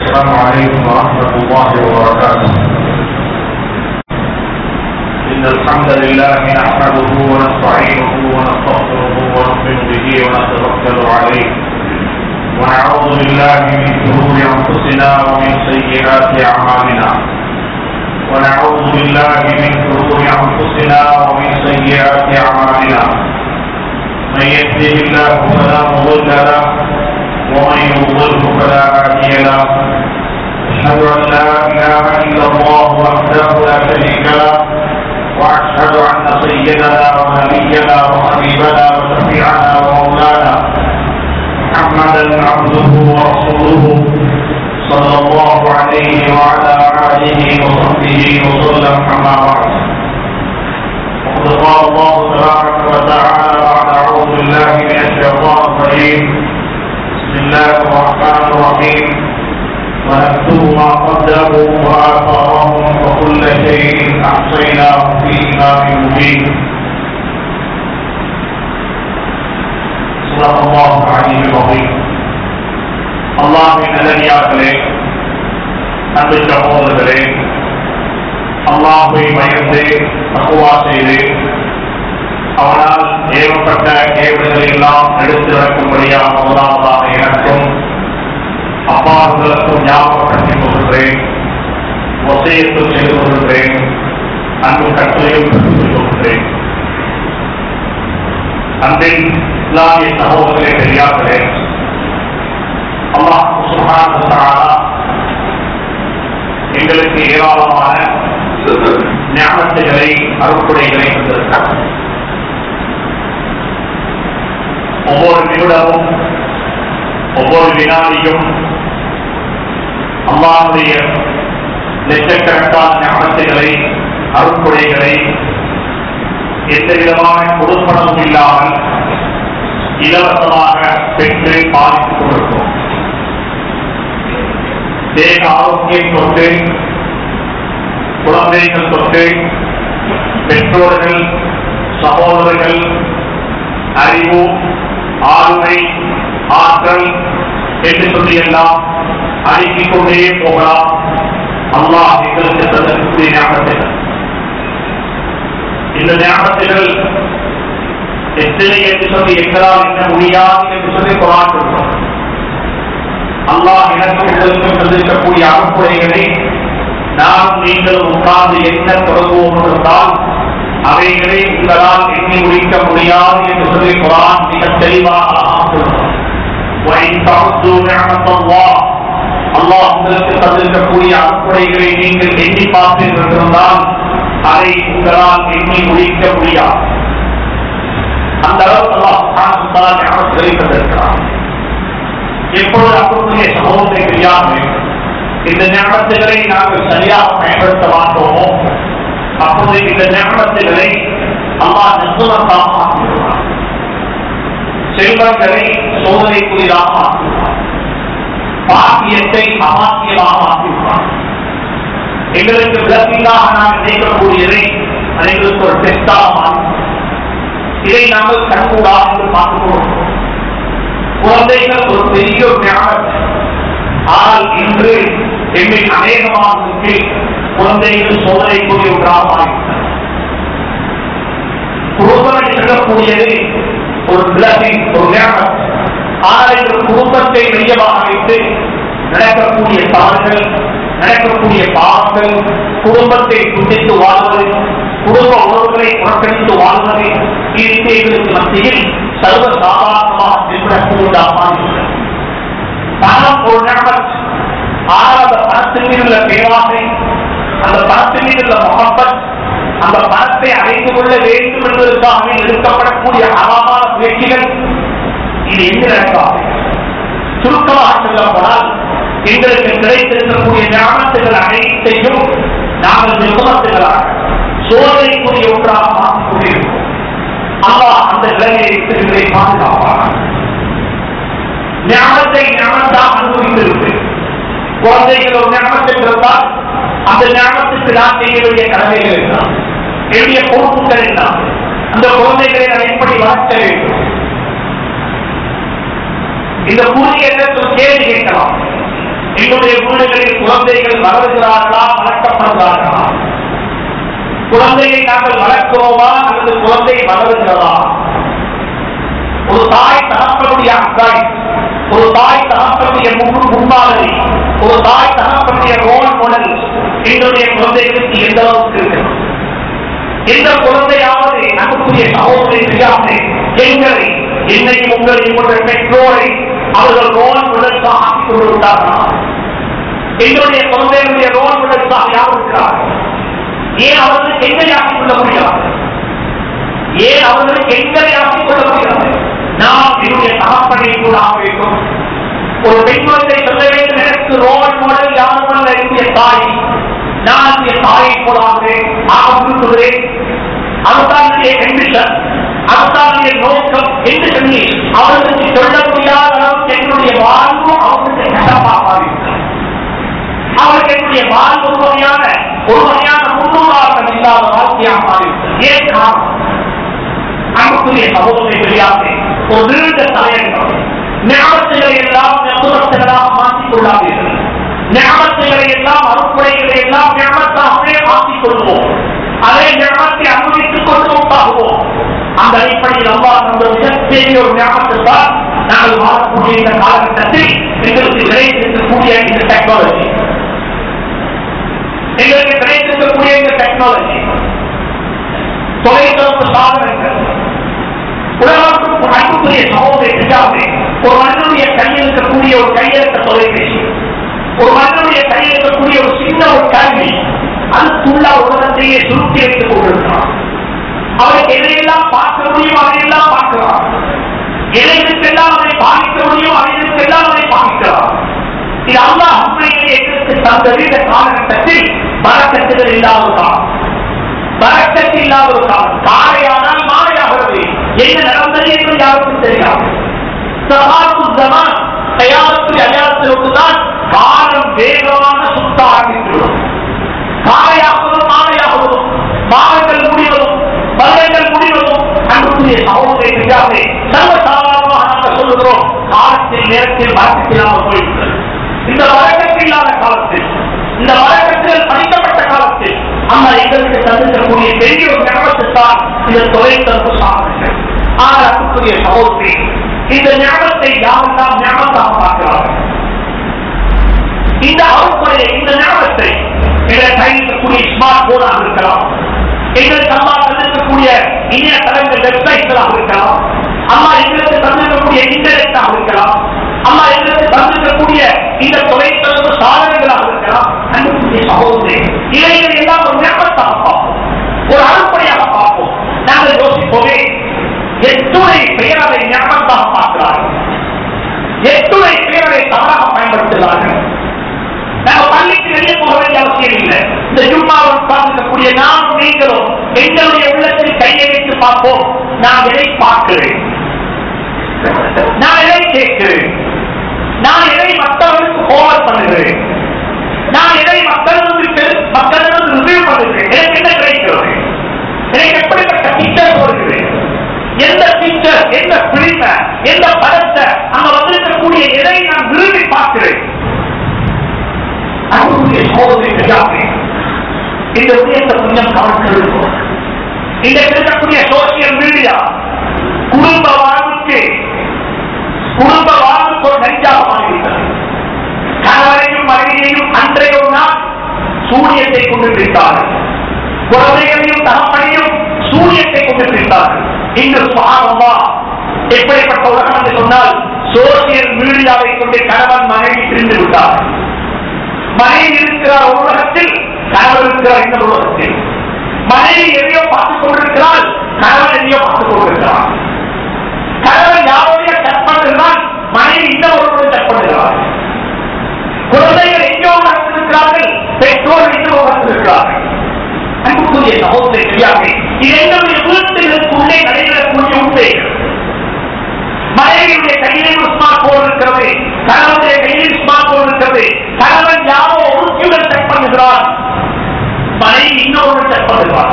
السلام عليكم ورحمة الله وبركاته إن الحمد لله نحمده ونستعينه ونستغفره ونؤمن به ونتوكل عليه ونعوذ بالله من شرور أنفسنا ومن سيئات أعمالنا ونعوذ بالله من شرور أنفسنا ومن سيئات أعمالنا من يهده الله فلا مضل له ومن يضلل فلا هادي له أشهد أن لا إله إلا الله وحده لا شريك له وأشهد أن سيدنا ونبينا وحبيبنا وشفيعنا ومولانا محمدا عبده ورسوله صلى الله عليه وعلى آله وصحبه وسلم أما بعد وقد قال الله تبارك وتعالى بعد أعوذ بالله من الشيطان الرجيم بسم الله الرحمن الرحيم ونكتب ما قدموا وآثارهم وكل شيء أحصيناه في إمام مبين صدق الله العلي العظيم அல்லாஹின் நல்லடியார்களே அன்பு சகோதரர்களே அல்லாஹை பயந்து தக்குவா செய்து அவனால் ஏவப்பட்ட ஏவுகளை எல்லாம் எடுத்து நடக்கும்படியாக முதலாவதாக எனக்கும் அப்பாவுகளுக்கும் ஞாபகப்படுத்திக் கொள்கிறேன் ஒசையத்தும் செய்து கொள்கிறேன் அன்பு கட்டளையும் கற்றுக் கொள்கிறேன் அன்பின் இஸ்லாமிய சகோதரர்களே பெரியார்களே அல்லாஹ் சுப்ஹானஹு வ தஆலா எங்களுக்கு ஏராளமான ஞாபகங்களை அருட்கொடைகளை தந்திருக்கிறார் ஒவ்வொரு நிமிடமும் ஒவ்வொரு வினாடியும் அல்லாவுடைய லட்சக்கணக்கான ஞாபகங்களை அருட்கொடைகளை எந்த விதமான கொடுப்பனமும் இல்லாமல் இலவசமாக பெற்று பாதித்துக் கொண்டிருக்கிறோம் தேக ஆரோக்கியம் தொட்டு குழந்தைகள் தொட்டு பெற்றோர்கள் சகோதரர்கள் அறிவு ஆளுமை ஆற்றல் என்று சொல்லி எல்லாம் அடுக்கிக் கொண்டே போகலாம் அல்லாஹ் எங்களுக்கு தந்திருக்கக்கூடிய ஞாபகங்கள் இந்த ஞாபகங்கள் எத்தனை என்று சொல்லி எங்களால் என்ன முடியாது என்று சொல்லி குரான் சொல்றோம் அல்லாஹ் எனக்கும் உங்களுக்கும் தந்திருக்கக்கூடிய அனுப்புரைகளை நாம் நீங்கள் உட்கார்ந்து என்ன தொடங்குவோம் என்றால் அவைகளை உங்களால் எண்ணி முடிக்க முடியாது என்று சொல்லி குரான் மிக தெளிவாக சொல்றோம் அல்லாஹ் உங்களுக்கு தந்திருக்கக்கூடிய அனுப்புரைகளை நீங்கள் எண்ணி பார்த்தீர்கள் இருந்தால் அதை உங்களால் எண்ணி முடிக்க முடியாது அந்த அளவுக்கு அல்லாஹ் ஞாபகங்களை தந்திருக்கிறார் எப்பொழுது அன்புக்குரிய சமூகத்தை தெரியாமல் இந்த ஞாபகத்துகளை நாங்கள் சரியாக பயன்படுத்த மாட்டோமோ அப்போது இந்த ஞாபகத்துகளை அல்லாஹ் நிர்மலமாக மாற்றிவிடுவார் செல்வங்களை சோதனைக்குரியதாக மாற்றிவிடுவார் பாக்கியத்தை அமாக்கியமாக மாற்றிவிடுவார் எங்களுக்கு விளக்கில்லாக நாம் நினைக்கக்கூடியதை அது எங்களுக்கு ஒரு டெஸ்டாக மாறி இதை நாங்கள் கண்கூடாக என்று பார்த்துக் கொள்கிறோம் குழந்தைகள் ஒரு பெரிய ஞானம் ஆனால் இன்று எம்மில் அநேகமானதற்கு குழந்தைகள் சோதனைக்குரிய ஒன்றாக மாறிவிட்டன குடும்பம் சொல்லக்கூடியது ஒரு பிளஸிங் ஒரு ஞானம் ஆனால் இந்த குடும்பத்தை மையமாக வைத்து நடக்கக்கூடிய தவறுகள் நடக்கக்கூடிய பாவங்கள் குடும்பத்தை துண்டித்து வாழ்வது குடும்ப உறவுகளை புறக்கணித்து வாழ்வது இயற்கைகளுக்கு மத்தியில் சர்வ சாதாரணமாக நிறுவனக்கூடியதாக பணம் ஒரு ஞாபகம் ஆனால் அந்த பணத்தின் மீது உள்ள பேராசை அந்த பணத்தின் மீது உள்ள முகப்பத் அந்த பணத்தை அடைந்து கொள்ள வேண்டும் என்பதற்காக நிறுத்தப்படக்கூடிய அறமான முயற்சிகள் இது எங்கு நடக்காது சுருக்கமாக சொல்லப்போனால் எங்களுக்கு கிடைத்திருக்கக்கூடிய ஞானத்துகள் அனைத்தையும் நாங்கள் நிர்மத்துகளாக சோதனைக்குரிய ஒன்றாக மாற்றிக் கொண்டிருக்கிறோம் அல்லாஹ் அந்த நிலையை எங்களை பாதுகாப்பார் ஞானத்தை ஞானத்தாக அனுபவித்திருக்கு குழந்தைகள் ஒரு ஞானத்தை இருந்தால் அந்த ஞானத்துக்கு நான் செய்ய வேண்டிய கடமைகள் என்ன என்னுடைய பொறுப்புகள் என்ன அந்த குழந்தைகளை நான் எப்படி வளர்க்க வேண்டும் இந்த கூறிய கேள்வி கேட்கலாம் எங்களுடைய வீடுகளில் குழந்தைகள் வளர்கிறார்களா வளர்க்கப்படுகிறார்களா குழந்தையை நாங்கள் வளர்க்கிறோமா அல்லது குழந்தை வளருகிறதா ஒரு தாய் தகப்பனுடைய அக்காய் ஒரு தாய் தகப்பனுடைய முன் முன்மாதிரி ஒரு தாய் தகப்பனுடைய ரோல் மாடல் எங்களுடைய குழந்தைகளுக்கு எந்த அளவுக்கு இருக்கிறது எந்த குழந்தையாவது அன்புக்குரிய சகோதரி தெரியாமல் எங்களை என்னையும் உங்களையும் போன்ற பெற்றோரை அவர்கள் ரோல் மாடல்ஸாக ஆக்கிக் கொண்டு விட்டார்களா எங்களுடைய குழந்தைகளுடைய ரோல் மாடல்ஸாக யார் இருக்கிறார்கள் ஏன் அவர்களுக்கு எங்களை ஆக்கிக் கொள்ள முடியாது ஏன் அவர்களுக்கு எங்களை ஆக்கிக் கொள்ள முடியாது நாம் என்னுடைய தகப்பனை கூட ஆக வேண்டும் ஒரு பெண் குழந்தை சொல்ல வேண்டும் எனக்கு ரோல் மாடல் யாரும் அல்ல என்னுடைய தாய் நான் என்னுடைய தாயை போலாக ஆக விரும்புகிறேன் அதுதான் என்னுடைய கண்டிஷன் அதுதான் என்னுடைய நோக்கம் என்று சொல்லி அவர்களுக்கு சொல்ல முடியாத அளவுக்கு என்னுடைய வாழ்வு அவர்களுக்கு கஷ்டமாக இருக்கிறது அவருக்கு என்னுடைய வாழ்வு ஒரு வகையான ஒரு வகையான முன்னுதாரணம் இல்லாத வாழ்க்கையாக மாறிவிட்டது ஏன் காரணம் அன்புக்குரிய சகோதரனை தெரியாது ஒரு நீண்ட தலையங்கம் ஞாபகங்களை எல்லாம் நெப்புறத்துகளாக மாற்றிக் கொள்ளாதீர்கள் ஞாபகங்களை எல்லாம் அறுப்புடைகளை எல்லாம் ஞாபகத்தாகவே மாற்றிக் கொள்வோம் அதே ஞாபகத்தை அனுபவித்துக் கொண்டு உண்டாகுவோம் அந்த அடிப்படையில் அம்மா அந்த மிகப்பெரிய ஒரு ஞாபகத்தை தான் நாங்கள் வாழக்கூடிய இந்த காலகட்டத்தில் எங்களுக்கு கிடைத்திருக்கக்கூடிய இந்த டெக்னாலஜி எங்களுக்கு கிடைத்திருக்கக்கூடிய இந்த டெக்னாலஜி தொலைத்தொடர்பு சாதனங்கள் உலகத்துக்கு அன்புக்குரிய சகோதரி தெரியாது ஒரு மனிதனுடைய கையில் இருக்கக்கூடிய ஒரு கையெழுத்த தொலைபேசி ஒரு மனிதனுடைய கையில் இருக்கக்கூடிய ஒரு சின்ன ஒரு கல்வி அதுக்குள்ள உலகத்தையே சுருக்கி வைத்துக் கொண்டிருக்கிறான் அவருக்கு எதையெல்லாம் பார்க்க முடியும் அதையெல்லாம் பார்க்கிறார் எதைக்கெல்லாம் அதை பாதிக்க முடியும் அதைக்கெல்லாம் அதை பாதிக்கிறார் இது அல்லா உண்மையிலே எங்களுக்கு தந்தது இந்த காலகட்டத்தில் பழக்கத்துகள் இல்லாததான் பழக்கத்தில் இல்லாத ஒரு காலம் காலையானால் மாலையாகிறது என்ன நடந்தது என்று யாருக்கும் தெரியாது சகாத்து ஜமான் தயாரத்தில் அடையாளத்தில் ஒன்றுதான் காலம் வேகமாக சுத்த ஆரம்பித்துள்ளது காலையாகவும் மாலையாகவும் மாதங்கள் முடிவதும் வருடங்கள் முடிவதும் அன்புக்குரிய சகோதரை தெரியாது சர்வசாதாரணமாக நாங்கள் சொல்லுகிறோம் காலத்தில் நேரத்தில் வழக்கத்தில்லாமல் போயிருக்கிறது இந்த வழக்கத்தில் இல்லாத காலத்தில் இந்த வழக்கத்தில் படிக்கப்பட்ட காலத்தில் அம்மா எங்களுக்கு தந்திருக்கக்கூடிய பெரிய ஒரு ஞாபகத்தை தான் இந்த தொலைத்தொடர்பு சாதனங்கள் ஆனால் அன்புக்குரிய சகோதரி இந்த ஞாபகத்தை யாரெல்லாம் ஞாபகமாக பார்க்கிறார்கள் இந்த அறுப்படையை இந்த ஞாபகத்தை எங்களை கையில் இருக்கக்கூடிய ஸ்மார்ட் போனாக இருக்கலாம் எங்களுக்கு அம்மா தந்திருக்கக்கூடிய இணைய தளங்கள் வெப்சைட்களாக இருக்கலாம் அம்மா எங்களுக்கு தந்திருக்கக்கூடிய இன்டர்நெட்டாக இருக்கலாம் அம்மா எங்களுக்கு தந்திருக்கக்கூடிய இந்த தொலைத்தொடர்பு சாதனங்களாக இருக்கலாம் அன்புக்குரிய சகோதரி இவைகளை எல்லாம் ஒரு ஞாபகத்தாக பார்ப்போம் ஒரு அறுப்படையாக பார்ப்போம் நாங்கள் யோசிப்போமே எத்துணை பெயர் அதை ஞாபகத்தாக பார்க்கிறார்கள் எத்துணை பேர் அதை தவறாக பயன்படுத்துகிறார்கள் நாங்க பள்ளிக்கு வெளியே போக வேண்டிய அவசியம் இல்லை இந்த ஜும்மாவில் உட்கார்ந்திருக்கக்கூடிய நானும் நீங்களும் எங்களுடைய உள்ளத்தில் கையை வைத்து பார்ப்போம் நான் எதை பார்க்கிறேன் நான் எதை கேட்கிறேன் நான் எதை மற்றவர்களுக்கு ஓவர் பண்ணுகிறேன் நான் எதை மக்களுக்கு மக்களிடம் ரிவ்யூ பண்ணுகிறேன் எனக்கு என்ன கிடைக்கிறது எனக்கு எப்படிப்பட்ட டீச்சர் போடுகிறேன் எந்த டீச்சர் எந்த பிரிமை எந்த படத்தை அங்க வந்திருக்கக்கூடிய எதை நான் விரும்பி பார்க்கிறேன் அன்புக்குரிய சோதனை தெரியாது இந்த விஷயத்தை கொஞ்சம் கவனம் இருக்கும் இந்த இருக்கக்கூடிய சோசியல் மீடியா குடும்ப வாழ்வுக்கு குடும்ப வாழ்வுக்கு ஒரு நெஞ்சாக மாறிவிட்டது கணவரையும் மனைவியையும் அன்றைய ஒரு நாள் சூரியத்தை கொண்டு பிரித்தார்கள் குழந்தைகளையும் தகப்பனையும் சூரியத்தை கொண்டு பிரித்தார்கள் இன்று சுகாரமா எப்படிப்பட்ட உலகம் என்று சொன்னால் சோசியல் மீடியாவை கொண்டு கணவன் மனைவி பிரிந்து விட்டார்கள் மனைவி இருக்கிறார் ஒரு உலகத்தில் கணவன் இருக்கிறார் இந்த உலகத்தில் மனைவி எதையோ பார்த்துக் கொண்டிருக்கிறாள் கணவன் எதையோ பார்த்துக் கொண்டிருக்கிறார் கணவன் யாரோடைய செட் பண்ணுகிறான் மனைவி இந்த ஒருவருடன் செட் பண்ணுகிறார் குழந்தைகள் எங்கோ இருக்கிறார்கள் பெற்றோர் இந்த இருக்கிறார்கள் அன்புக்குரிய சகோதரை தெரியாது இது எங்களுடைய வீட்டுகளுக்குள்ளே நடைபெறக்கூடிய உண்மைகள் மனைவியுடைய கையில் ஒரு ஸ்மார்ட் போன் இருக்கிறது கணவனுடைய கையில் ஸ்மார்ட் போன் இருக்கிறது கணவன் யாரோ ஒருத்தியுடன் செக் பண்ணுகிறார் மனைவி இன்னொரு செக் பண்ணுகிறார்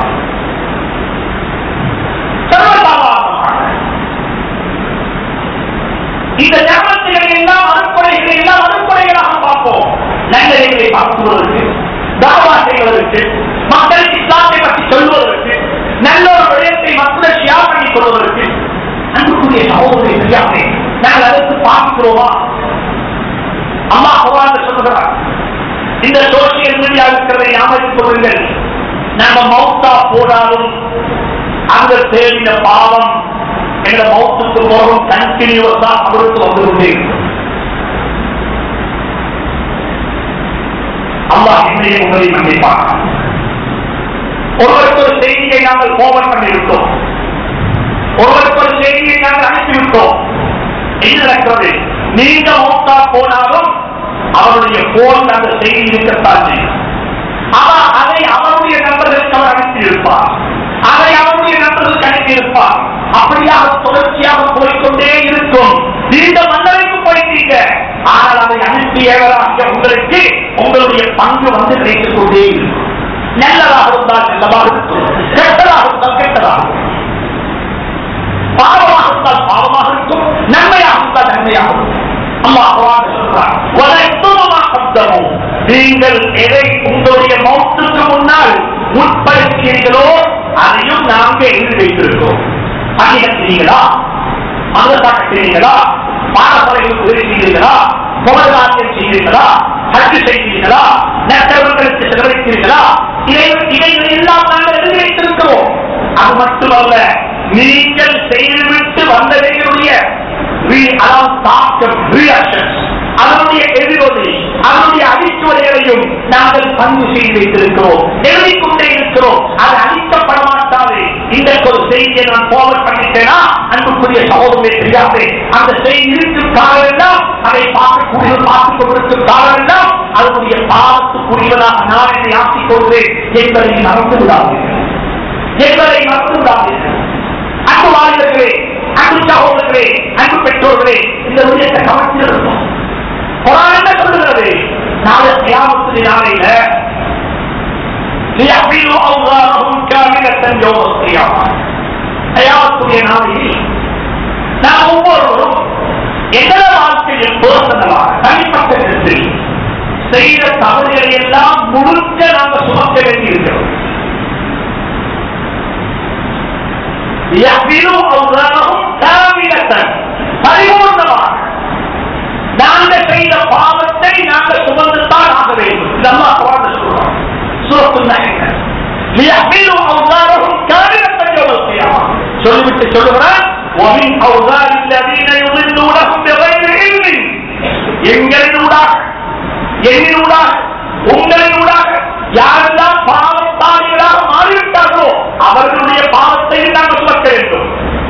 சர்வசாதாரணமாக இந்த ஞாபகங்களை எல்லாம் அறுப்படைகளை எல்லாம் அறுப்படைகளாக பார்ப்போம் பரப்புவதற்கு தாவா செய்வதற்கு மக்களுக்கு இஸ்லாத்தை பற்றி சொல்வதற்கு நல்ல ஒரு விடயத்தை மக்கள் ஷியார் பண்ணிக் கொள்வதற்கு அன்புக்குரிய சகோதரி தெரியாமே நாங்கள் அதற்கு பார்க்கிறோமா அம்மா குரான் சொல்லுகிறார் இந்த சோசியல் மீடியா இருக்கிறதை ஞாபகம் கொள்ளுங்கள் நாங்க மௌத்தா போனாலும் அந்த தேடின பாவம் எங்க மௌத்துக்கு போகும் கண்டினியூஸா அவருக்கு வந்து கொண்டே இருக்கும் அல்லாஹ் என்னையும் உங்களை மன்னிப்பார் ஒருவருக்கு ஒரு செய்தியை நாங்கள் கோபம் பண்ணிவிட்டோம் ஒருவருக்கு ஒரு செய்தியை நாங்கள் அனுப்பிவிட்டோம் என்ன நடக்கிறது நீங்க மௌத்தா போனாலும் அவருடைய போன் அந்த செய்தி இருக்கத்தான் செய்யும் அவர் அதை அவருடைய நண்பர்களுக்கு அவர் அனுப்பியிருப்பார் அதை அவருடைய நண்பர்களுக்கு அனுப்பியிருப்பார் அப்படியாக தொடர்ச்சியாக போய்க்கொண்டே இருக்கும் நீண்ட மன்னரைக்கு போயிட்டீங்க ஆனால் அதை அனுப்பியவராகிய உங்களுக்கு உங்களுடைய பங்கு வந்து கிடைத்துக் கொண்டே இருக்கும் நல்லதாக இருந்தால் நல்லதாக இருக்கும் கெட்டதாக இருந்தால் கெட்டதாக இருக்கும் பாவமாக இருந்தால் பாவமாக இருக்கும் நன்மையாக இருந்தால் நன்மையாக இருக்கும் அல்லாஹ் குர்ஆன்ல சொல்றார் "வலயக்துமு கத்தமு." நீங்கள் எதை உங்களுடைய மௌத்துக்கு முன்னால் உட்படுத்தினீர்களோ அதையும் நாங்கள் எழுதி வைத்திருக்கிறோம் அணிகத்தினீங்களா மதத்தாக்கத்தினீங்களா பாடசாலைகளுக்கு உதவி செய்தீர்களா முகதாசியம் செய்தீர்களா ஹஜ் செய்தீர்களா நட்டவர்களுக்கு செலவழித்தீர்களா இதை இவைகளை எல்லாம் நாங்கள் எழுதி வைத்திருக்கிறோம் அது மட்டுமல்ல நீங்கள் செய்துவிட்டு வந்தவைகளுடைய re- அதாவது தாக்கம் reactions, அதனுடைய எதிரொலி அதனுடைய அடிச்சுவடைகளையும் நாங்கள் பங்கு செய்து வைத்திருக்கிறோம் எழுதிக்கொண்டே இருக்கிறோம் அது அழிக்கப்பட மாட்டாது இந்த ஒரு செய்தியை நான் போவர் பண்ணிட்டேனா அன்புக்குரிய சகோதரமே தெரியாது அந்த செய்தி இருக்கும் காலம் எல்லாம் அதை பார்க்கக்கூடிய பார்த்துக் கொண்டிருக்கும் காலம் எல்லாம் அதனுடைய பாவத்துக்குரியவனாக நான் என்னை ஆக்கிக் கொள்வேன் என்பதை மறந்து விடாதீர்கள் என்பதை மறந்து விடாதீர்கள் அன்பு வாலிபர்களே அன்பு சகோதரர்களே அன்பு பெற்றோர்களே இந்த விஷயத்தை கவனித்து இருக்கும் குரான் என்ன சொல்லுகிறது நாளை கியாமத்து நாளையில ليحملوا أوزارهم كاملة يوم القيامة கியாமத்துடைய நாளையில் நாம் ஒவ்வொருவரும் எங்கள வாழ்க்கையில் பேர்சனலாக தனிப்பட்ட விதத்தில் செய்த தவறுகளை எல்லாம் முழுக்க நாங்கள் சுமக்க வேண்டியிருக்கிறோம் يحملوا أوزارهم كاملة பரிபூர்ணமாக நாங்கள் செய்த பாவத்தை நாங்கள் சுமந்துத்தான் ஆக வேண்டும் இது அல்லாஹ் குர்ஆன்ல சொல்றான் சூரத்துல் நஹல் ليحملوا أوزارهم كاملة يوم القيامة சொல்லிவிட்டு சொல்லுகிறான் ومن أوزار الذين يضلونهم بغير علم எங்களினூடாக என்னினூடாக உங்களினூடாக யாரெல்லாம் பாவத்தாளிகளாக மாறிவிட்டார்களோ அவர்களுடைய பாவத்தை நாங்கள் சுமக்க வேண்டும்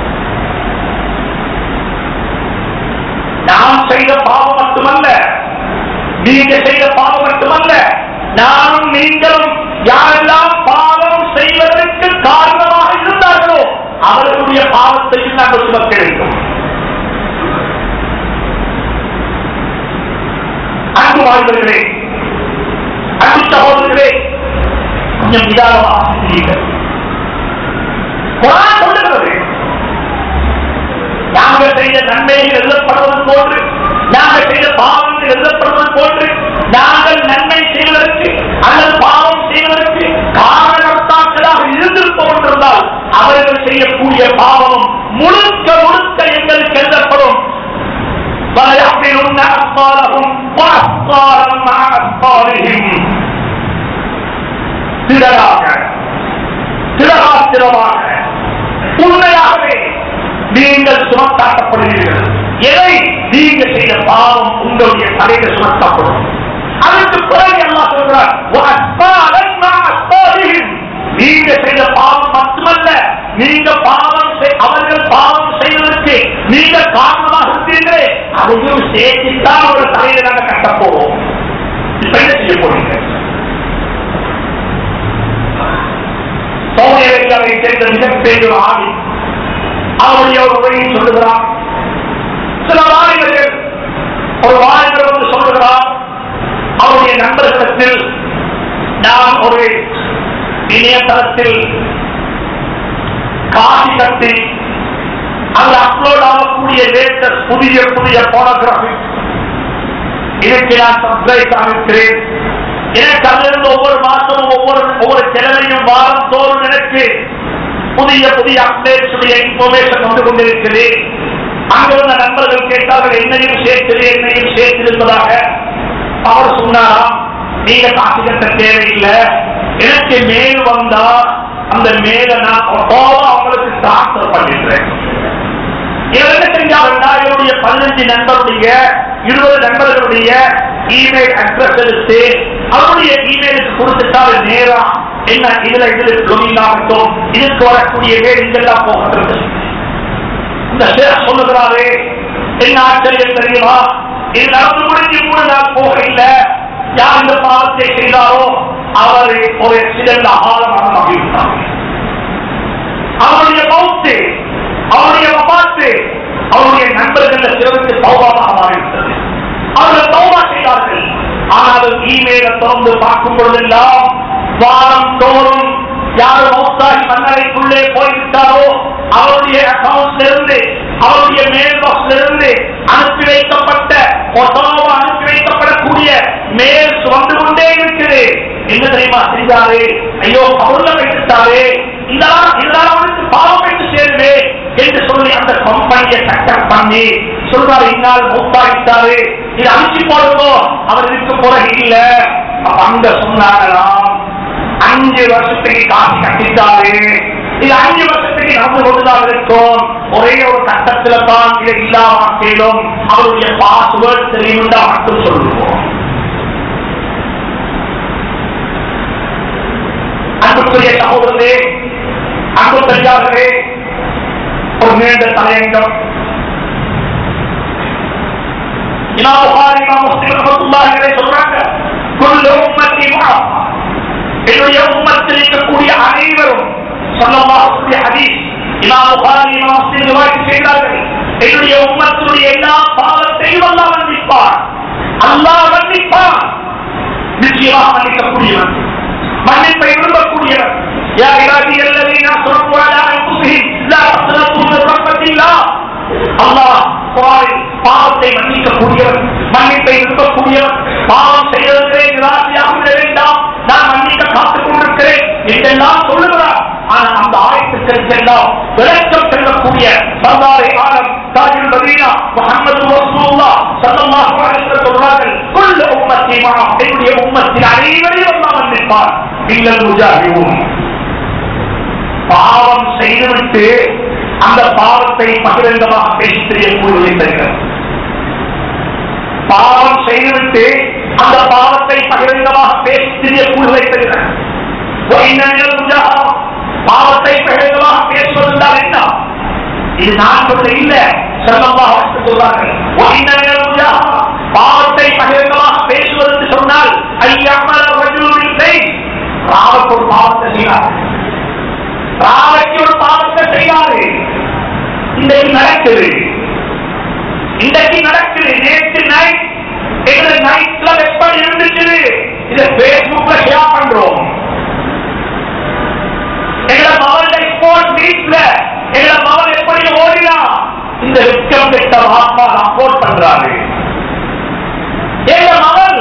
நாம் செய்த பாவம் மட்டுமல்ல நீங்க செய்த பாவம் மட்டுமல்ல நானும் நீங்களும் யாரெல்லாம் பாவம் செய்வதற்கு காரணமாக இருந்தார்களோ அவர்களுடைய பாவத்தையும் நாங்கள் சுமக்க வேண்டும் அன்பு வாழ்வர்களே அன்பு சகோதரர்களே கொஞ்சம் நிதானமாக சிந்தியுங்கள். குர்ஆன் சொல்லுகிறது நாங்கள் செய்த நன்மைகள் எழுதப்படுவது போன்று நாங்கள் செய்த பாவங்கள் எழுதப்படுவது போன்று நாங்கள் நன்மை செய்வதற்கு அல்லது பாவம் செய்வதற்கு காரணத்தாக்களாக இருந்திருப்போம் என்றிருந்தால் அவர்கள் செய்யக்கூடிய பாவமும் முழுக்க முழுக்க எங்களுக்கு எழுதப்படும் وَلَيَحْمِلُنَّ أَثْقَالَهُمْ وَأَثْقَالًا مَعَ أَثْقَالِهِمْ திடராக திடகாத்திரமாக உண்மையாகவே நீங்கள் சுமத்தாக்கப்படுவீர்கள் எதை நீங்க செய்த பாவம் உங்களுடைய தலையில சுமத்தப்படும் அதுக்கு பிறகு எல்லாம் சொல்றார் وَأَثْقَالًا مَعَ أَثْقَالِهِمْ. நீங்க செய்த பாவம் மட்டுமல்ல நீங்க பாவம் செய்- அவர்கள் பாவம் செய்வதற்கு நீங்க காரணமாக இருந்தீர்களே அதையும் சேர்த்துத்தான் ஒரு தலையில நாங்க கட்டப் போவோம் இப்ப என்ன செய்ய போறீங்க சௌதி அரேபியாவை சேர்ந்த மிகப்பெரிய ஒரு ஆவி அவருடைய ஒரு உரையை சொல்லுகிறார் சில வாலிபர்கள் ஒரு வாலிபர் வந்து சொல்லுகிறார் அவருடைய நண்பர்களிடத்தில் நான் ஒரு இணையதளத்தில் காசி கட்டி அங்கு அப்லோட் ஆகக்கூடிய லேட்டஸ்ட் புதிய புதிய போனோகிராபி இதற்கு நான் சப்ஸ்கிரைப் ஆகிருக்கிறேன் எனக்கு அதிலிருந்து ஒவ்வொரு மாசமும் ஒவ்வொரு ஒவ்வொரு செலவையும் வாரம் தோறும் எனக்கு புதிய புதிய அப்டேட்ஸ் உடைய இன்ஃபர்மேஷன் வந்து கொண்டிருக்குது அங்கிருந்த நண்பர்கள் கேட்டார்கள் என்னையும் சேர்த்தது என்னையும் சேர்த்திருப்பதாக அவர் சொன்னாராம் நீங்க காசு கட்ட தேவையில்லை எனக்கு மேல் வந்தா அந்த மேல நான் ஒட்டோவா அவங்களுக்கு டிரான்ஸ்பர் பண்ணிடுறேன் இவர் என்ன செஞ்சாருன்னா இவருடைய பதினஞ்சு நண்பருடைய இருபது நண்பர்களுடைய இமெயில் அட்ரஸ் எடுத்து அவருடைய இமெயிலுக்கு கொடுத்துட்டாரு நேரா என்ன இதுல இதுல லொகின் ஆகட்டும் இதுக்கு வரக்கூடிய வேறு இதெல்லாம் போகிறது இந்த ஷேர் சொல்லுகிறாரு என்ன ஆச்சரியம் தெரியுமா இது நடந்து முடிஞ்சு மூணு நாள் போக இல்ல யார் இந்த பாவத்தை செய்தாரோ அவர் ஒரு சிறந்த ஆழமாக இருந்தார் அவருடைய மௌத்து அவருடைய வபாத்து அவருடைய நண்பர்கள் சிறருக்கு சௌபாமாக மாறிவிட்டது அவர்கள் சௌபா செய்தார்கள் ஆனால் இமெயில திறந்து பார்க்கும் பொழுதெல்லாம் வாரம் தோறும் யார் மௌத்தாகி மன்னரைக்குள்ளே போய்விட்டாரோ அவருடைய அக்கௌண்ட்ல இருந்து அவருடைய மேல் பாக்ஸ்ல இருந்து அனுப்பி வைக்கப்பட்ட ஒசாவா அனுப்பி வைக்கப்படக்கூடிய மேல் வந்து கொண்டே இருக்குது என்ன தெரியுமா செஞ்சாரு ஐயோ அவர்ல வைத்துட்டாரு இதெல்லாம் இதெல்லாம் அவனுக்கு பாவம் வைத்து சேருவே என்று சொல்லி அந்த கம்பெனியை சட்டம் பண்ணி சொல்றாரு இன்னால் மூத்தாயிட்டாரு இது அழிச்சு போடுங்கோ அவர் இதுக்கு பிறகு இல்ல அப்ப அங்க சொன்னாங்களாம் அஞ்சு வருஷத்துக்கு காசு கட்டிட்டாரு இது அஞ்சு வருஷத்துக்கு நடந்து கொண்டுதான் இருக்கும் ஒரே ஒரு கட்டத்துல தான் இதை இல்லாமலும் அவருடைய பாஸ்வேர்ட் தெரியும்டா மட்டும் சொல்லுவோம் அன்புக்குரிய சகோதரரே அன்பு பெரியார்களே ஒரு நீண்ட தலையங்கம் இமாம் புகாரி இமாம் முஸ்லிம் ரஹ்மத்துல்லாஹி சொல்றாங்க குல்லு உம்மத்தி முஹம்மத் என்னுடைய உம்மத்தில் இருக்கக்கூடிய அனைவரும் சொல்லக்கூடிய ஹதீஸ் இமாம் புகாரி இமாம் முஸ்லிம் ரிவாயத் செய்தார்கள் என்னுடைய உம்மத்தினுடைய எல்லா பாவத்தையும் அல்லாஹ் மன்னிப்பார் அல்லாஹ் மன்னிப்பார் நிச்சயமாக மன்னிக்கக்கூடியவன் மன்னிப்பை விரும்பக்கூடியவன் யா இலாஹி அல்லதீன அஸ்ரஃபு அலா அன்ஃபுஸிஹிம் லா தக்னது மின் ரஹ்மத்தில்லாஹ் அல்லாஹ் குர்ஆனில் பாவத்தை மன்னிக்கக்கூடியவன் மன்னிப்பை விரும்பக்கூடியவன் பாவம் செய்வதற்கே நிராசையாக விட வேண்டாம் நான் மன்னிக்க காத்துக் கொண்டிருக்கிறேன் என்றெல்லாம் சொல்லுகிறார் ஆனா அந்த ஆயத்துக்களுக்கு எல்லாம் விளக்கம் செல்லக்கூடிய சர்தாரை ஆலம் தாஜுல் மதீனா முஹம்மது ரசூலுல்லாஹ் ஸல்லல்லாஹு அலைஹி வஸல்லம் சொல்றார்கள் குல்லு உம்மத்தி மஅ என்னுடைய உம்மத்தில் அனைவரையும் அல்லாஹ் மன்னிப்பார் இல்லல் முஜாஹிதூன் பாவம் செய்துவிட்டு அந்த பாவத்தை பகிரங்கமாக பேசித் தெரியக்கூடியதை தருகிறது பாவம் செய்துவிட்டு அந்த பாவத்தை பகிரங்கமாக பேசித் தெரியக்கூடியதை தருகிறது பாவத்தை பகிரங்கமாக பேசுவதென்றால் என்ன இது நான் சொல்ல இல்ல செல்லமாக சொல்றார்கள் பாவத்தை பகிரங்கமாக பேசுவது என்று சொன்னால் ஐயம்மல இல்லை ராவக்கு ஒரு பாவத்தை செய்கிறார்கள் ராவைக்கு ஒரு பாவத்தை செய்யாது இன்றைக்கு நடக்குது இன்றைக்கு நடக்குது நேற்று நைட் எங்களை நைட்ல எப்படி இருந்துச்சு இதை பேஸ்புக்ல ஷேர் பண்றோம் எங்களை மகள் எக்ஸ்போர்ட் மீட்ல எங்களை மகள் எப்படி ஓடினா இந்த வெட்கம் பெற்ற வாப்பா சப்போர்ட் பண்றாரு எங்க மகள்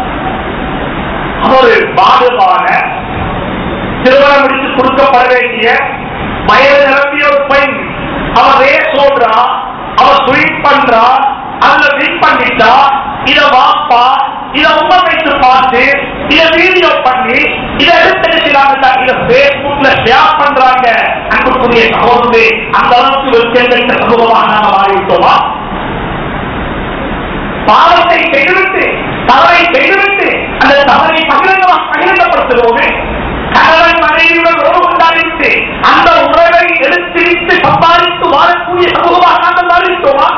ஒரு பாதுகான திருமணம் முடித்து கொடுக்கப்பட வேண்டிய வயது நிரம்பிய ஒரு பெண் அவ ரேஸ் ஓடுறா அவ ஸ்வீட் பண்றா அதுல வின் பண்ணிட்டா இத வாப்பா இத உண்மை வைத்து பார்த்து இத வீடியோ பண்ணி இத எடுத்து செய்யறாங்க இத பேஸ்புக்ல ஷேர் பண்றாங்க அன்புக்குரிய சகோதரே அந்த அளவுக்கு வெற்றியங்கள் சமூகமாக நாம மாறிவிட்டோமா பாவத்தை செய்துவிட்டு தவறை செய்துவிட்டு அந்த தவறை பகிரங்கமாக பகிரங்கப்படுத்துகிறோமே கணவன் மனைவியுடன் உறவு கொண்டாடிவிட்டு அந்த உறவை எடுத்திரித்து சம்பாதித்து வாழக்கூடிய சமூகமாக நாங்கள் மாறிவிட்டோமா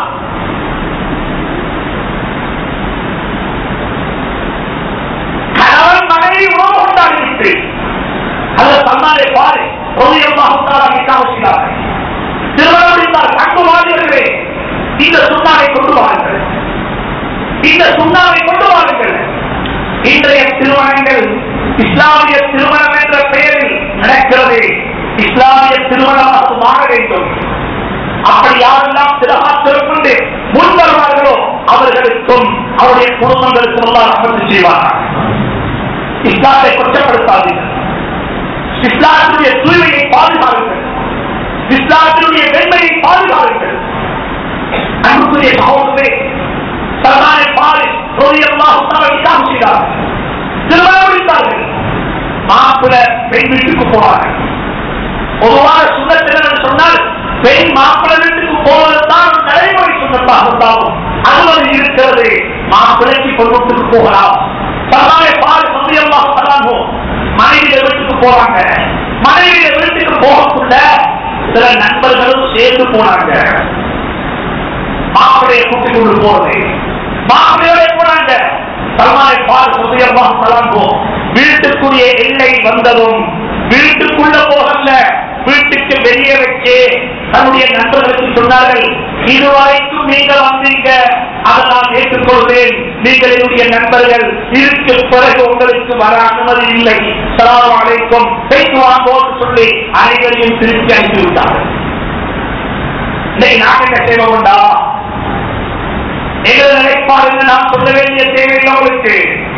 கணவன் மனைவி உறவு கொண்டாடிவிட்டு அந்த சன்னாரை பாரு ரோதியமாக செய்தார்கள் திருமணம் முடிந்தால் கண்டு வாழ்கிறே இந்த சுண்ணாவை கொண்டு வாருங்கள் இந்த சுண்ணாவை கொண்டு வாருங்கள் இன்றைய திருமணங்கள் இஸ்லாமிய திருமணம் என்ற பெயரில் நடக்கிறது இஸ்லாமிய திருமணமாக மாற வேண்டும் அப்படி யாரெல்லாம் திறமாத்திரம் கொண்டு முன் வருவார்களோ அவர்களுக்கும் அவருடைய குடும்பங்களுக்கும் எல்லாம் அமர்ந்து செய்வார்கள் இஸ்லாத்தை கொச்சப்படுத்தாதீர்கள் இஸ்லாத்தினுடைய தூய்மையை பாதுகாருங்கள் இஸ்லாத்தினுடைய வெண்மையை பாதுகாருங்கள் அன்புக்குரிய சகோதரே சல்மானை பாரி ரோதியல்லாஹு செய்தார்கள் திருமணம் முடித்தார்கள் மாப்பிள பெண் வீட்டுக்கு போனார்கள் பொதுவாக சுண்ணத்தினர் சொன்னால் பெண் மாப்பிள வீட்டுக்கு போவதுதான் நடைமுறை சுண்ணத்தாக இருந்தாலும் அனுமதி இருக்கிறது மாப்பிளைக்கு பொருளுக்கு போகலாம் சல்லாமை பால் சந்தியல்லாஹு தலாங்கோ மனைவிய வீட்டுக்கு போறாங்க மனைவிய வீட்டுக்கு போகக்குள்ள சில நண்பர்களும் சேர்ந்து போனாங்க மாப்பிளையை கூட்டிக் கொண்டு போறது மாப்பிளையோட போனாங்க சல்மானை பால் சந்தியல்லாஹு தலாங்கோ வீட்டுக்குரிய எல்லை வந்ததும் வீட்டுக்குள்ள போகல வீட்டுக்கு வெளியே வச்சு தன்னுடைய நண்பர்களுக்கு சொன்னார்கள் இதுவரைக்கும் நீங்கள் வந்தீங்க அதை நான் ஏற்றுக்கொள்வேன் நீங்கள் என்னுடைய நண்பர்கள் இதுக்கு பிறகு உங்களுக்கு வர அனுமதி இல்லை சலாம் அழைக்கும் பேச்சு வாங்கோன்னு சொல்லி அனைவரையும் திருப்பி அனுப்பிவிட்டார்கள் இன்னைக்கு நான் என்ன செய்வோம் உண்டா எங்கள் நிலைப்பாடு நான் சொல்ல வேண்டிய தேவையில்லை உங்களுக்கு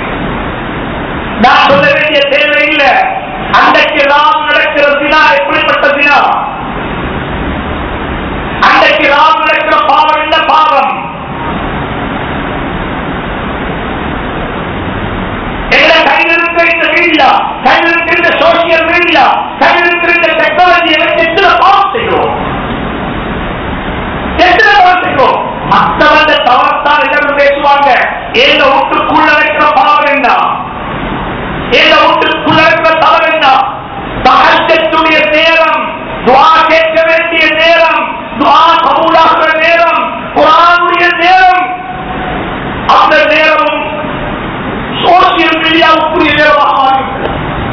நான் சொல்ல வேண்டிய தேவை இல்லை அன்றைக்கு நாம் நடக்கிற தினா எப்படிப்பட்ட தினா அன்றைக்கு நாம் நடக்கிற பாவம் என்ன பாவம் எங்களை கையில் இருக்கிற இந்த மீடியா கையில் இருக்கிற இந்த சோசியல் மீடியா கையில் இருக்கிற இந்த டெக்னாலஜியை வச்சு எத்தனை பாவம் செய்கிறோம் எத்தனை பாவம் செய்கிறோம் மற்றவங்க தவறத்தான் எல்லாரும் பேசுவாங்க ஏங்க வீட்டுக்குள்ள இருக்கிற பாவம் என்ன ஏங்க வீட்டுக்குள்ள இருக்கிற தவறு என்ன தகச்சத்துடைய நேரம் துவா கேட்க வேண்டிய நேரம் துவா கபூலாகிற நேரம் குரானுடைய நேரம் அந்த நேரமும் சோசியல் மீடியாவுக்குரிய நேரமாக மாறிவிட்டது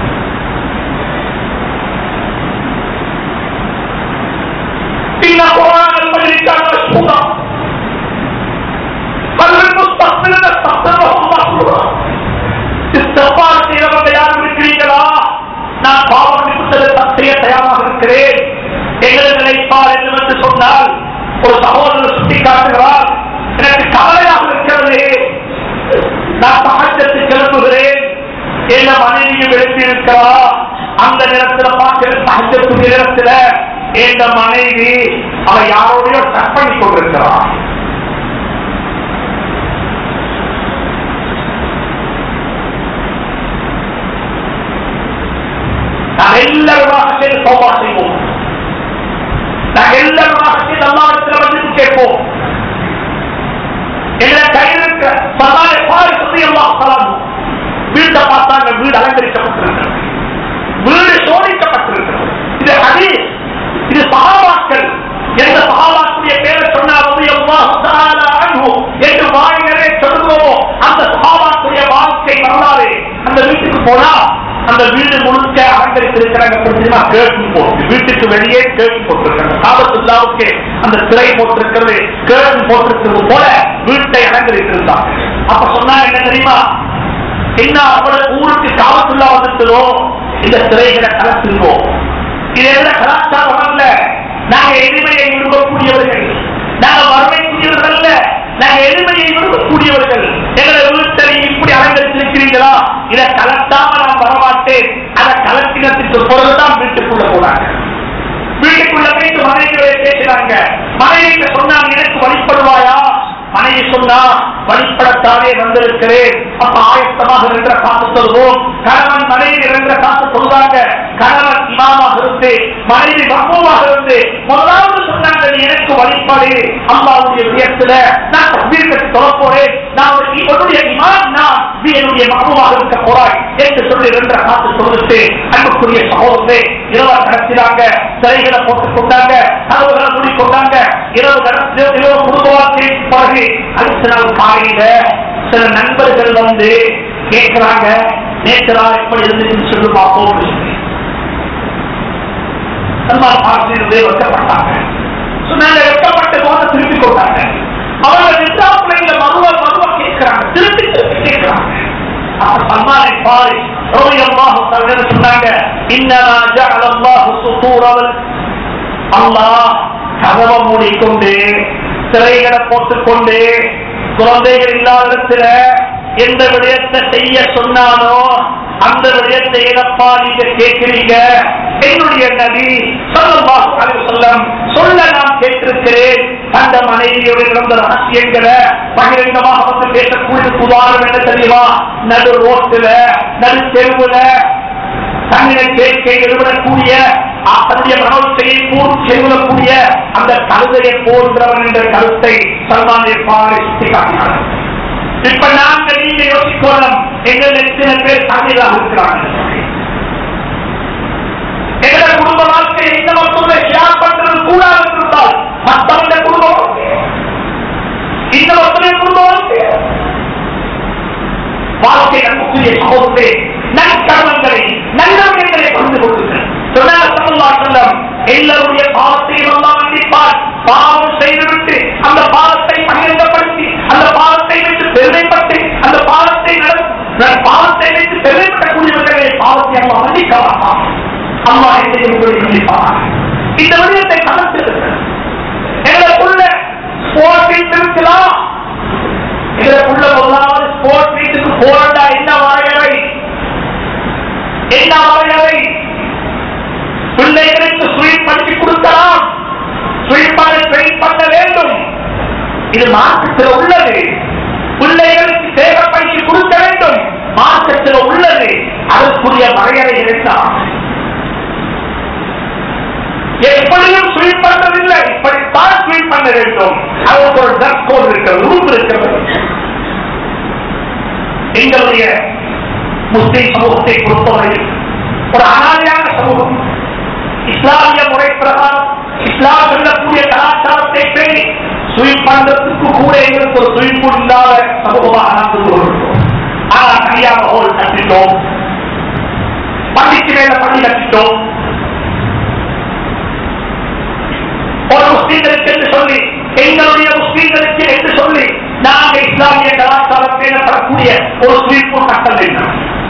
إن قرآن المجد كان مشهورا بل للمستغفرين استغفرهم مغفورا استغفار செய்யறவங்க யாரும் இருக்கிறீங்களா நான் பாவம் புத்தகத்தை செய்ய தயாராக இருக்கிறேன் எங்களை நினைப்பார் என்று வந்து சொன்னால் ஒரு சகோதரர் சுட்டி காட்டுகிறார் எனக்கு கவலையாக இருக்கிறது நான் சகஜத்தை கிளம்புகிறேன் என்ன மனைவியும் எழுப்பி இருக்கிறா அந்த நேரத்தில் பார்க்கிற சகஜத்துடைய நேரத்தில் எந்த மனைவி அவ யாரோடையோ டச் பண்ணி கொண்டிருக்கிறார் நாம் எல்லாருமாக சேர்ந்து சோபா செய்வோம் நாம் எல்லாருமாக சேர்ந்து அல்லாவிடத்தில் வந்து கேட்போம் எங்களை கையில் இருக்க சதாய பாரி சொல்லி எல்லாம் சலாம் வீட்டை பார்த்தாங்க வீடு அலங்கரிக்கப்பட்டிருக்கிறது வீடு சோதிக்கப்பட்டிருக்கிறது இது அடி இது சகாபாக்கள் எந்த சகாபாக்குடைய பேரை சொன்னால் வந்து எவ்வளவு என்று வாயினரே சொல்லுவோமோ அந்த சகாபாக்குடைய வாழ்க்கை வரலாறு அந்த வீட்டுக்கு போனா அந்த வீடு முழுக்க அலங்கரித்திருக்கிறாங்க தெரியுமா கேட்டு போட்டு வீட்டுக்கு வெளியே கேட்டு போட்டிருக்காங்க காபத்துல்லாவுக்கு அந்த திரை போட்டிருக்கிறது கேட்டு போட்டிருக்கிறது போல வீட்டை அலங்கரித்திருந்தாங்க அப்ப சொன்னா என்ன தெரியுமா என்ன அவளோட ஊருக்கு காபத்துல்லா வந்துட்டதோ இந்த திரைகளை கலத்துருவோம் இது என்ன கலாச்சாரம் அல்ல நாங்க எளிமையை விரும்பக்கூடியவர்கள் நாங்க வறுமைக்குரியவர்கள் அல்ல நாங்க எளிமையை விரும்பக்கூடியவர்கள் எங்களை வீட்டை இப்படி அலங்கரித்திருக்கிறீங்களா இதை கலட்டாம நான் வரமாட்டேன் அதை கலத்தினத்துக்கு பிறகுதான் வீட்டுக்குள்ள போனாங்க வீட்டுக்குள்ள போயிட்டு மனைவியோட பேசுறாங்க மனைவி சொன்னாங்க எனக்கு வழிபடுவாயா மனைவி சொன்னா வழிபடத்தானே வந்திருக்கிறேன் அப்ப ஆயத்தமாக நின்ற காத்து சொல்வோம் கணவன் மனைவி நின்ற காத்து சொல்றாங்க கணவன் இமாமாக இருந்து மனைவி மர்மமாக இருந்து முதலாவது சொன்னாங்க நீ எனக்கு வழிபாடு அம்மாவுடைய வியத்துல நான் தஸ்மீருக்கு சொல்ல போறேன் நான் ஒரு இவனுடைய இமாம் நான் நீ என்னுடைய மர்மமாக இருக்க போறாய் என்று சொல்லி நின்ற காத்து சொல்லிட்டு அன்புக்குரிய சகோதரே இரவு கடத்தினாங்க சிறைகளை போட்டுக் கொண்டாங்க கதவுகளை மூடிக்கொண்டாங்க இரவு கடத்தி இரவு குடும்பத்தை பிறகு அடுத்த நாள் காலையில சில நண்பர்கள் வந்து கேட்கிறாங்க நேற்று நாள் எப்படி இருந்துச்சுன்னு சொல்லி பார்ப்போம் சல்மான் பாசிலிருந்தே வெட்டப்பட்டாங்க சொன்னாங்க வெட்டப்பட்ட போது திருப்பி கொண்டாங்க அவங்க நிர்வாகத்துல இந்த மருவ மருவ கேட்கிறாங்க திருப்பி திருப்பி கேட்கிறாங்க அப்ப சல்மானை பாரி ரலியல்லாஹு தஆலா சொன்னாங்க இன்னமா ஜஅல அல்லாஹு சுதூரவல் அல்லாஹ் கதவை மூடிக்கொண்டு சிறைகளை போட்டுக்கொண்டு குழந்தைகள் இல்லாத இடத்துல எந்த விடயத்தை செய்ய சொன்னானோ அந்த விடயத்தை எதப்பா நீங்க கேட்கிறீங்க என்னுடைய நபி ஸல்லல்லாஹு அலைஹி வஸல்லம் சொல்ல நான் கேட்டிருக்கிறேன் அந்த மனைவியோட இருந்த ரகசியங்களை பகிரங்கமாக வந்து பேசக்கூடிய உதாரணம் என்ன தெரியுமா நடு ரோட்டுல நடு தெருவுல தன்னிட சேர்க்கை எழுதக்கூடிய தன்னுடைய மனோத்தையை பூர்த்தி செய்வதற்குரிய அந்த கழுதையை போன்றவன் என்ற கருத்தை சல்மான் பாறை சுட்டி காட்டினார் இப்ப நாங்க நீங்க யோசிக்கணும் எங்கள் எத்தனை பேர் தமிழாக இருக்கிறாங்க எங்களோட குடும்ப வாழ்க்கை எந்த மட்டும் ஷேர் பண்றது கூடாது இருந்தால் மற்றவங்க குடும்ப வாழ்க்கை இந்த மட்டுமே குடும்ப வாழ்க்கை வாழ்க்கை நமக்குரிய சமூகத்தை நற்கர்மங்களை நல்லவர்களை கொண்டு கொடுங்கள் சொன்னார் சல்லல்லாஹு அலைஹி வஸல்லம், எல்லாருடைய பாவத்தையும் அல்லாஹ் மன்னிப்பார் பாவம் செய்துவிட்டு அந்த பாவத்தை பகிரங்கப்படுத்தி அந்த பாவத்தை வைத்து பெருமைப்பட்டு அந்த பாவத்தை நட- ந- பாவத்தை வைத்து பெருமைப்படக்கூடியவர்களை பாவத்தை அல்லாஹ் மன்னிக்க மாட்டான் அல்லாஹ் என்னை உங்களை மன்னிப்பார் இந்த விடயத்தை கலந்திருக்கிறது எங்களுக்குள்ள ஸ்போர்ட்ஸ் இருக்கலாம் எங்களுக்குள்ள முதலாவது ஸ்போர்ட்ஸ் வீட்டுக்கு போறா என்ன வரையறை என்ன வரையறை பிள்ளைகளுக்கு ஸ்வீட் பண்ணி கொடுக்கலாம் ஸ்வீட் பண்ண ட்ரெயின் பண்ண வேண்டும் இது மார்க்கத்தில் உள்ளது பிள்ளைகளுக்கு தேவைப்படுத்தி கொடுக்க வேண்டும் மார்க்கத்தில் உள்ளது அதற்குரிய வரையறை இருந்தால் எப்படியும் ஸ்வீட் பண்றதில்லை இப்படித்தான் ஸ்வீட் பண்ண வேண்டும் அதற்கு ஒரு ட்ரெஸ் கோட் இருக்கிறது ரூல் இருக்கிறது எங்களுடைய முஸ்லிம் சமூகத்தை பொறுத்தவரையில் ஒரு அனாதையான சமூகம் இஸ்லாமிய முறை பிரகாரம் இஸ்லாம் சொல்லக்கூடிய கலாச்சாரத்தை பேணி ஸ்வீட் பண்றதுக்கு கூட எங்களுக்கு ஒரு ஸ்வீட் பூல் இல்லாத சமூகமாக நாம் கொண்டிருக்கிறோம் ஆனால் சரியாக ஹோல் கட்டிட்டோம் பள்ளிக்கு மேல பள்ளி கட்டிட்டோம் ஒரு முஸ்லீம்களுக்கு என்று சொல்லி எங்களுடைய முஸ்லீம்களுக்கு என்று சொல்லி நாங்கள் இஸ்லாமிய கலாச்சாரம் பேணப்படக்கூடிய ஒரு ஸ்வீப்பு கட்டல் என்ன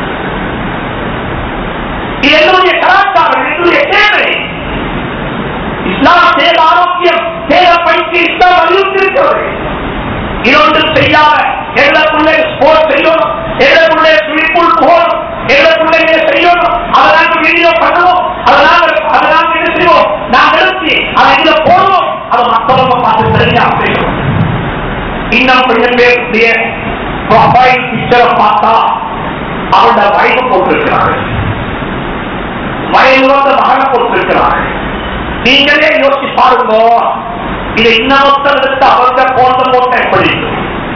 இது என்னுடைய கலாச்சாரம் என்னுடைய தேவை இஸ்லாம் தேவ ஆரோக்கியம் தேவ பயிற்சி இஸ்லாம் வலியுறுத்திருக்கிறது இன்னொன்றும் செய்யாம எங்களுக்குள்ளே ஸ்போர்ட் செய்யணும் எங்களுக்குள்ளே ஸ்விமிங் பூல் போகணும் எங்களுக்குள்ளே இதை செய்யணும் அதை நாங்கள் வீடியோ பண்ணுவோம் அதை நாங்கள் அதை நாங்கள் என்ன செய்வோம் நாங்கள் எடுத்து அதை இதுல போடுவோம் அதை மற்றவங்க பார்த்து தெரிஞ்சா செய்யணும் இன்னும் கொஞ்சம் பேருடைய ப்ரொஃபைல் பிக்சரை பார்த்தா அவனோட வயசு போட்டிருக்கிறார்கள் வயது வந்த மகனை போட்டிருக்கிறார்கள் நீங்களே யோசிச்சு பாருங்க இதை இன்னொருத்தர் எடுத்து அவங்க போட்ட போட்ட எப்படி இருக்கும்?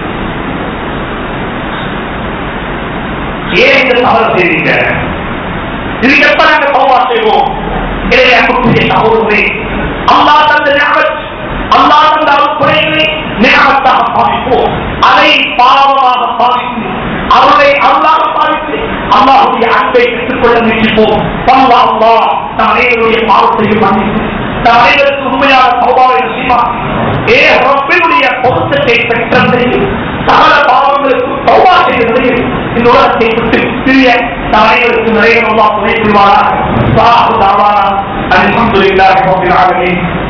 ஏன் இந்த தவறு செய்வீங்க இதுக்கு எப்ப நாங்க தவறா செய்வோம் இதை அன்புக்குரிய சகோதரே அல்லா தந்த ஞாபகம் அல்லா தந்த அருக்குறைகளை ஞாபகத்தாக பாவிப்போம் அதை பாவமாக பாவித்து அவரை அல்லாஹ் பாவித்து அல்லாஹுடைய அன்பை பெற்றுக்கொள்ள முயற்சிப்போம் பல்லா அல்லா நம் அனைவருடைய பாவத்தையும் மன்னித்து நம் அனைவருக்கு உண்மையான சௌபாவை நசீமா ஏ ரப்பினுடைய பொருத்தத்தை பெற்றதையும் சகல பாவங்களுக்கு சௌபா செய்ததையும் இந்த உலகத்தை விட்டு பிரிய நம் அனைவருக்கும் நிறைய துணை புரிவாரா சாஹு தாவானா அல்ஹம்துலில்லாஹி ரப்பில் ஆலமீன்